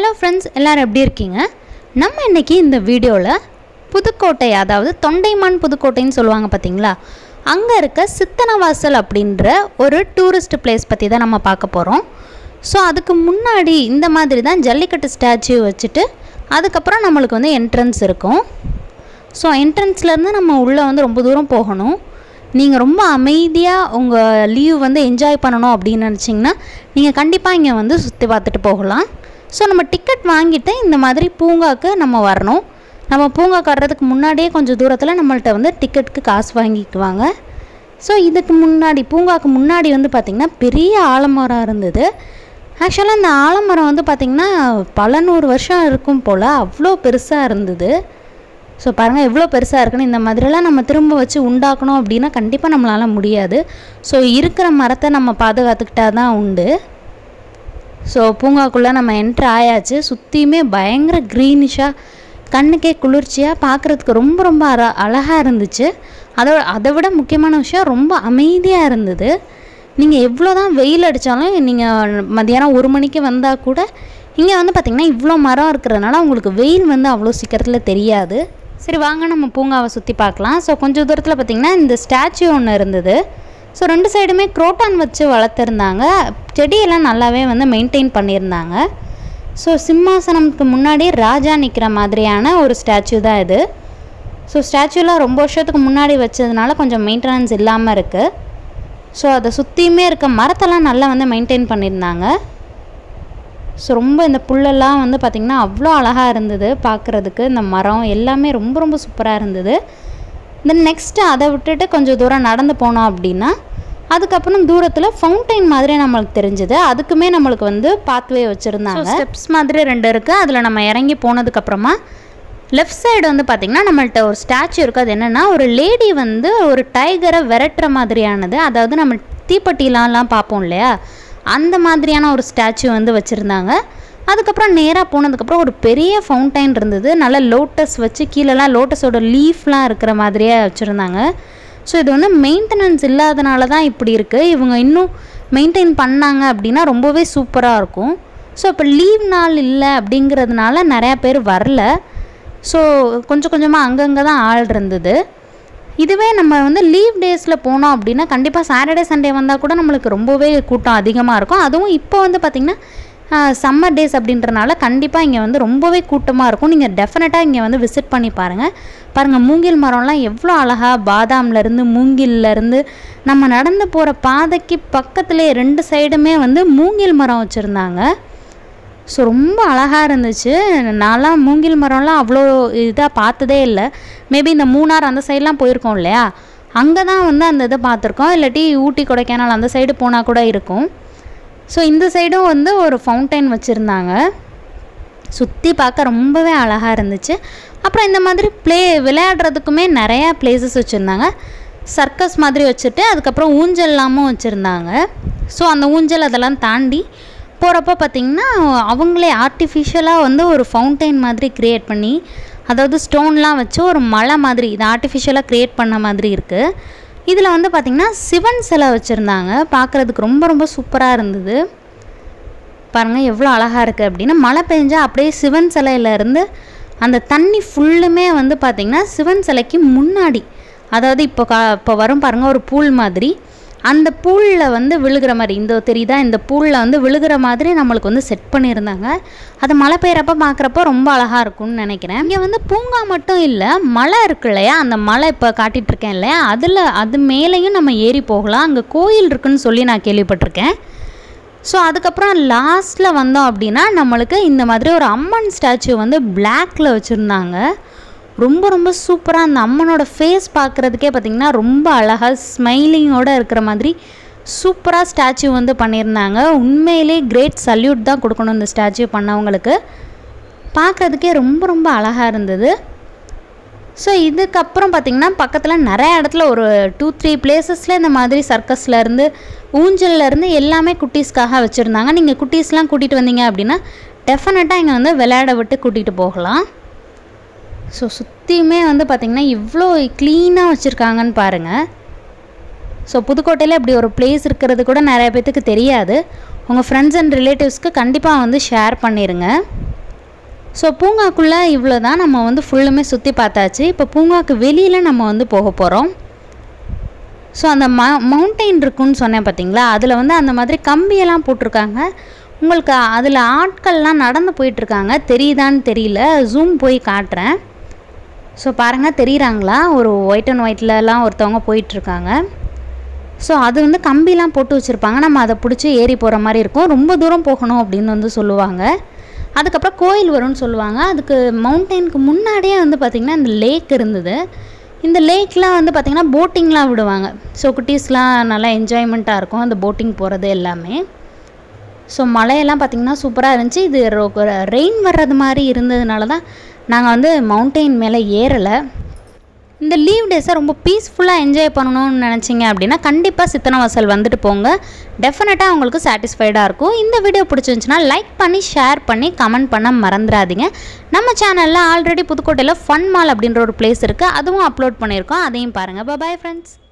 hello friends எல்லோரும் எப்படி இருக்கீங்க நம்ம இன்னைக்கு இந்த வீடியோவில் புதுக்கோட்டை அதாவது தொண்டைமான் புதுக்கோட்டைன்னு சொல்லுவாங்க பார்த்தீங்களா அங்கே இருக்க சித்தனவாசல் அப்படின்ற ஒரு டூரிஸ்ட் பிளேஸ் பற்றி தான் நம்ம பார்க்க போகிறோம் ஸோ அதுக்கு முன்னாடி இந்த மாதிரி தான் ஜல்லிக்கட்டு ஸ்டாச்சு வச்சுட்டு அதுக்கப்புறம் நம்மளுக்கு வந்து என்ட்ரன்ஸ் இருக்கும் ஸோ என்ட்ரன்ஸ்லேருந்து நம்ம உள்ளே வந்து ரொம்ப தூரம் போகணும் நீங்கள் ரொம்ப அமைதியாக உங்கள் லீவ் வந்து என்ஜாய் பண்ணணும் அப்படின்னு நினச்சிங்கன்னா நீங்கள் கண்டிப்பாக இங்கே வந்து சுற்றி பார்த்துட்டு போகலாம் ஸோ நம்ம டிக்கெட் வாங்கிட்டு இந்த மாதிரி பூங்காக்கு நம்ம வரணும் நம்ம பூங்காக்கு வர்றதுக்கு முன்னாடியே கொஞ்சம் தூரத்தில் நம்மள்ட்ட வந்து டிக்கெட்டுக்கு காசு வாங்கிக்குவாங்க ஸோ இதுக்கு முன்னாடி பூங்காக்கு முன்னாடி வந்து பார்த்திங்கன்னா பெரிய ஆலமரம் இருந்தது ஆக்சுவலாக இந்த ஆலமரம் வந்து பார்த்திங்கன்னா பல நூறு வருஷம் இருக்கும் போல் அவ்வளோ பெருசாக இருந்தது ஸோ பாருங்கள் எவ்வளோ பெருசாக இருக்குன்னு இந்த மாதிரிலாம் நம்ம திரும்ப வச்சு உண்டாக்கணும் அப்படின்னா கண்டிப்பாக நம்மளால் முடியாது ஸோ இருக்கிற மரத்தை நம்ம பாதுகாத்துக்கிட்டா தான் உண்டு ஸோ பூங்காக்குள்ளே நம்ம என்ட்ரு ஆயாச்சு சுற்றியுமே பயங்கர க்ரீனிஷாக கண்ணுக்கே குளிர்ச்சியாக பார்க்குறதுக்கு ரொம்ப ரொம்ப அழ அழகாக இருந்துச்சு அதோட அதை விட முக்கியமான விஷயம் ரொம்ப அமைதியாக இருந்தது நீங்கள் எவ்வளோ தான் வெயில் அடித்தாலும் நீங்கள் மதியானம் ஒரு மணிக்கு வந்தால் கூட இங்கே வந்து பார்த்திங்கன்னா இவ்வளோ மரம் இருக்கிறதுனால உங்களுக்கு வெயில் வந்து அவ்வளோ சீக்கிரத்தில் தெரியாது சரி வாங்க நம்ம பூங்காவை சுற்றி பார்க்கலாம் ஸோ கொஞ்சம் தூரத்தில் பார்த்திங்கன்னா இந்த ஸ்டாச்சு ஒன்று இருந்தது ஸோ ரெண்டு சைடுமே குரோட்டான் வச்சு வளர்த்துருந்தாங்க செடியெல்லாம் நல்லாவே வந்து மெயின்டைன் பண்ணியிருந்தாங்க ஸோ சிம்மாசனம்க்கு முன்னாடி ராஜா நிற்கிற மாதிரியான ஒரு ஸ்டாச்சு தான் இது ஸோ ஸ்டாச்சுலாம் ரொம்ப வருஷத்துக்கு முன்னாடி வச்சதுனால கொஞ்சம் மெயின்டெனன்ஸ் இல்லாமல் இருக்குது ஸோ அதை சுற்றியுமே இருக்க மரத்தெல்லாம் நல்லா வந்து மெயின்டைன் பண்ணியிருந்தாங்க ஸோ ரொம்ப இந்த புல்லெல்லாம் வந்து பார்த்திங்கன்னா அவ்வளோ அழகாக இருந்தது பார்க்குறதுக்கு இந்த மரம் எல்லாமே ரொம்ப ரொம்ப சூப்பராக இருந்தது தென் நெக்ஸ்ட்டு அதை விட்டுட்டு கொஞ்சம் தூரம் நடந்து போனோம் அப்படின்னா அதுக்கப்புறம் தூரத்தில் ஃபவுண்டைன் மாதிரி நம்மளுக்கு தெரிஞ்சுது அதுக்குமே நம்மளுக்கு வந்து பாத்வே வச்சுருந்தாங்க ஸ்டெப்ஸ் மாதிரி ரெண்டு இருக்குது அதில் நம்ம இறங்கி போனதுக்கப்புறமா லெஃப்ட் சைடு வந்து பார்த்திங்கன்னா நம்மள்ட்ட ஒரு ஸ்டாச்சு இருக்குது அது என்னென்னா ஒரு லேடி வந்து ஒரு டைகரை விரட்டுற மாதிரியானது அதாவது நம்ம தீப்பெட்டிலாம்லாம் பார்ப்போம் இல்லையா அந்த மாதிரியான ஒரு ஸ்டாச்சு வந்து வச்சுருந்தாங்க அதுக்கப்புறம் நேராக போனதுக்கப்புறம் ஒரு பெரிய ஃபவுண்டைன் இருந்தது நல்ல லோட்டஸ் வச்சு கீழெல்லாம் லோட்டஸோட லீஃப்லாம் இருக்கிற மாதிரியே வச்சுருந்தாங்க ஸோ இது வந்து மெயின்டெனன்ஸ் இல்லாதனால தான் இப்படி இருக்குது இவங்க இன்னும் மெயின்டைன் பண்ணாங்க அப்படின்னா ரொம்பவே சூப்பராக இருக்கும் ஸோ இப்போ லீவ் நாள் இல்லை அப்படிங்கிறதுனால நிறையா பேர் வரல ஸோ கொஞ்சம் கொஞ்சமாக அங்கங்கே தான் ஆள் இருந்தது இதுவே நம்ம வந்து லீவ் டேஸில் போனோம் அப்படின்னா கண்டிப்பாக சாட்டர்டே சண்டே வந்தால் கூட நம்மளுக்கு ரொம்பவே கூட்டம் அதிகமாக இருக்கும் அதுவும் இப்போ வந்து பார்த்திங்கன்னா சம்மர் டேஸ் அப்படின்றனால கண்டிப்பாக இங்கே வந்து ரொம்பவே கூட்டமாக இருக்கும் நீங்கள் டெஃபினட்டாக இங்கே வந்து விசிட் பண்ணி பாருங்கள் பாருங்கள் மூங்கில் மரம்லாம் எவ்வளோ அழகாக பாதாம்லேருந்து மூங்கில்லேருந்து நம்ம நடந்து போகிற பாதைக்கு பக்கத்துலேயே ரெண்டு சைடுமே வந்து மூங்கில் மரம் வச்சுருந்தாங்க ஸோ ரொம்ப அழகாக இருந்துச்சு நான்லாம் மூங்கில் மரம்லாம் அவ்வளோ இதாக பார்த்ததே இல்லை மேபி இந்த மூணார் அந்த சைட்லாம் போயிருக்கோம் இல்லையா அங்கே தான் வந்து அந்த இதை பார்த்துருக்கோம் இல்லாட்டி ஊட்டி கொடைக்கானல் அந்த சைடு போனால் கூட இருக்கும் ஸோ இந்த சைடும் வந்து ஒரு ஃபவுண்டைன் வச்சுருந்தாங்க சுற்றி பார்க்க ரொம்பவே அழகாக இருந்துச்சு அப்புறம் இந்த மாதிரி ப்ளே விளையாடுறதுக்குமே நிறையா பிளேசஸ் வச்சுருந்தாங்க சர்க்கஸ் மாதிரி வச்சுட்டு அதுக்கப்புறம் ஊஞ்சல்லாமும் வச்சுருந்தாங்க ஸோ அந்த ஊஞ்சல் அதெல்லாம் தாண்டி போகிறப்ப பார்த்திங்கன்னா அவங்களே ஆர்டிஃபிஷியலாக வந்து ஒரு ஃபவுண்டைன் மாதிரி க்ரியேட் பண்ணி அதாவது ஸ்டோன்லாம் வச்சு ஒரு மலை மாதிரி இது ஆர்டிஃபிஷியலாக க்ரியேட் பண்ண மாதிரி இருக்குது இதில் வந்து பார்த்திங்கன்னா சிவன் சிலை வச்சுருந்தாங்க பார்க்குறதுக்கு ரொம்ப ரொம்ப சூப்பராக இருந்தது பாருங்கள் எவ்வளோ அழகாக இருக்குது அப்படின்னா மழை பெஞ்சால் அப்படியே சிவன் சிலையிலேருந்து அந்த தண்ணி ஃபுல்லுமே வந்து பார்த்திங்கன்னா சிவன் சிலைக்கு முன்னாடி அதாவது இப்போ கா இப்போ வரும் பாருங்கள் ஒரு பூல் மாதிரி அந்த பூலில் வந்து விழுகிற மாதிரி இந்த தெரியுதா இந்த பூலில் வந்து விழுகிற மாதிரி நம்மளுக்கு வந்து செட் பண்ணியிருந்தாங்க அது மழை பெய்கிறப்ப பார்க்குறப்ப ரொம்ப அழகாக இருக்கும்னு நினைக்கிறேன் இங்கே வந்து பூங்கா மட்டும் இல்லை மலை இருக்கு இல்லையா அந்த மலை இப்போ காட்டிகிட்ருக்கேன் இல்லையா அதில் அது மேலேயும் நம்ம ஏறி போகலாம் அங்கே கோயில் இருக்குன்னு சொல்லி நான் கேள்விப்பட்டிருக்கேன் ஸோ அதுக்கப்புறம் லாஸ்ட்டில் வந்தோம் அப்படின்னா நம்மளுக்கு இந்த மாதிரி ஒரு அம்மன் ஸ்டாச்சு வந்து பிளாக்கில் வச்சுருந்தாங்க ரொம்ப ரொம்ப சூப்பராக அந்த அம்மனோட ஃபேஸ் பார்க்குறதுக்கே பார்த்திங்கன்னா ரொம்ப அழகாக ஸ்மைலிங்கோடு இருக்கிற மாதிரி சூப்பராக ஸ்டாச்சு வந்து பண்ணியிருந்தாங்க உண்மையிலே கிரேட் சல்யூட் தான் கொடுக்கணும் இந்த ஸ்டாச்சு பண்ணவங்களுக்கு பார்க்குறதுக்கே ரொம்ப ரொம்ப அழகாக இருந்தது ஸோ இதுக்கப்புறம் பார்த்திங்கன்னா பக்கத்தில் நிறைய இடத்துல ஒரு டூ த்ரீ பிளேசஸில் இந்த மாதிரி சர்க்கஸ்லேருந்து ஊஞ்சல்லேருந்து எல்லாமே குட்டீஸ்க்காக வச்சுருந்தாங்க நீங்கள் குட்டீஸ்லாம் கூட்டிகிட்டு வந்தீங்க அப்படின்னா டெஃபினட்டாக இங்கே வந்து விளையாட விட்டு கூட்டிகிட்டு போகலாம் ஸோ சுற்றியுமே வந்து பார்த்திங்கன்னா இவ்வளோ க்ளீனாக வச்சுருக்காங்கன்னு பாருங்கள் ஸோ புதுக்கோட்டையில் இப்படி ஒரு பிளேஸ் இருக்கிறது கூட நிறைய பேர்த்துக்கு தெரியாது உங்கள் ஃப்ரெண்ட்ஸ் அண்ட் ரிலேட்டிவ்ஸ்க்கு கண்டிப்பாக வந்து ஷேர் பண்ணிடுங்க ஸோ பூங்காக்குள்ளே இவ்வளோ தான் நம்ம வந்து ஃபுல்லுமே சுற்றி பார்த்தாச்சு இப்போ பூங்காக்கு வெளியில் நம்ம வந்து போக போகிறோம் ஸோ அந்த ம மவுண்டெயின் இருக்குன்னு சொன்னேன் பார்த்தீங்களா அதில் வந்து அந்த மாதிரி கம்பியெல்லாம் போட்டிருக்காங்க உங்களுக்கு அதில் ஆட்கள்லாம் நடந்து போயிட்டுருக்காங்க தெரியுதான்னு தெரியல ஜூம் போய் காட்டுறேன் ஸோ பாருங்கள் தெரியுறாங்களா ஒரு ஒயிட் அண்ட் ஒயிட்லலாம் ஒருத்தவங்க போயிட்டுருக்காங்க ஸோ அது வந்து கம்பிலாம் போட்டு வச்சுருப்பாங்க நம்ம அதை பிடிச்சி ஏறி போகிற மாதிரி இருக்கும் ரொம்ப தூரம் போகணும் அப்படின்னு வந்து சொல்லுவாங்க அதுக்கப்புறம் கோயில் வரும்னு சொல்லுவாங்க அதுக்கு மவுண்டெயினுக்கு முன்னாடியே வந்து பார்த்திங்கன்னா இந்த லேக் இருந்தது இந்த லேக்லாம் வந்து பார்த்திங்கன்னா போட்டிங்லாம் விடுவாங்க ஸோ குட்டீஸ்லாம் நல்லா என்ஜாய்மெண்ட்டாக இருக்கும் அந்த போட்டிங் போகிறது எல்லாமே ஸோ மழையெல்லாம் பார்த்திங்கன்னா சூப்பராக இருந்துச்சு இது ரெயின் வர்றது மாதிரி இருந்ததுனால தான் நாங்கள் வந்து மவுண்டெயின் மேலே ஏறலை இந்த லீவ் டேஸை ரொம்ப பீஸ்ஃபுல்லாக என்ஜாய் பண்ணணும்னு நினச்சிங்க அப்படின்னா கண்டிப்பாக சித்தனவாசல் வந்துட்டு போங்க டெஃபினட்டாக உங்களுக்கு சாட்டிஸ்ஃபைடாக இருக்கும் இந்த வீடியோ பிடிச்சிருந்துச்சுன்னா லைக் பண்ணி ஷேர் பண்ணி கமெண்ட் பண்ண மறந்துடாதீங்க நம்ம சேனலில் ஆல்ரெடி புதுக்கோட்டையில் ஃபன் மால் அப்படின்ற ஒரு பிளேஸ் இருக்குது அதுவும் அப்லோட் பண்ணியிருக்கோம் அதையும் பாருங்கள் பாய் ஃப்ரெண்ட்ஸ்